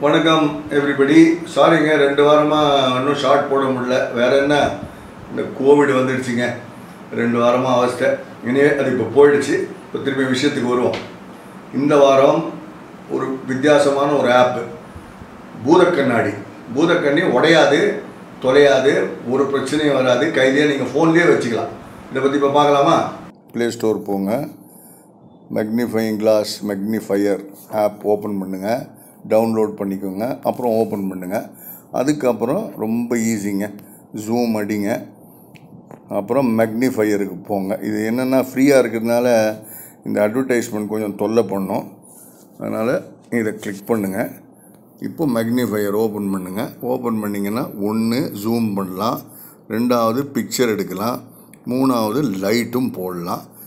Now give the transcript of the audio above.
வணக்கம் எவ்ரிபடி சாரிங்க ரெண்டு வாரமாக இன்னும் ஷார்ட் போட முடியல வேற என்ன இந்த கோவிட் வந்துடுச்சுங்க ரெண்டு வாரமாக அவஸ்தை இனியே அது இப்போ போயிடுச்சு இப்போ திரும்பி விஷயத்துக்கு வருவோம் இந்த வாரம் ஒரு வித்தியாசமான ஒரு ஆப்பு பூதக்கண்ணாடி பூதக்கண்ணி உடையாது தொலையாது ஒரு பிரச்சனையும் வராது கையிலேயே நீங்கள் ஃபோன்லேயே வச்சுக்கலாம் இதை பற்றி இப்போ பார்க்கலாமா ப்ளே ஸ்டோர் போங்க magnifying glass magnifier app open பண்ணுங்கள் டவுன்லோட் பண்ணிக்கோங்க அப்புறம் ஓப்பன் பண்ணுங்கள் அதுக்கப்புறம் ரொம்ப ஈஸிங்க ஜூம் அடிங்க அப்புறம் மேக்னிஃபையருக்கு போங்க இது என்னென்னா ஃப்ரீயாக இருக்கிறதுனால இந்த அட்வர்டைஸ்மெண்ட் கொஞ்சம் தொல்லை பண்ணும் அதனால் இதை கிளிக் பண்ணுங்கள் இப்போ மேக்னிஃபையர் ஓப்பன் பண்ணுங்கள் ஓப்பன் பண்ணிங்கன்னா ஒன்று ஜூம் பண்ணலாம் ரெண்டாவது பிக்சர் எடுக்கலாம் மூணாவது லைட்டும் போடலாம்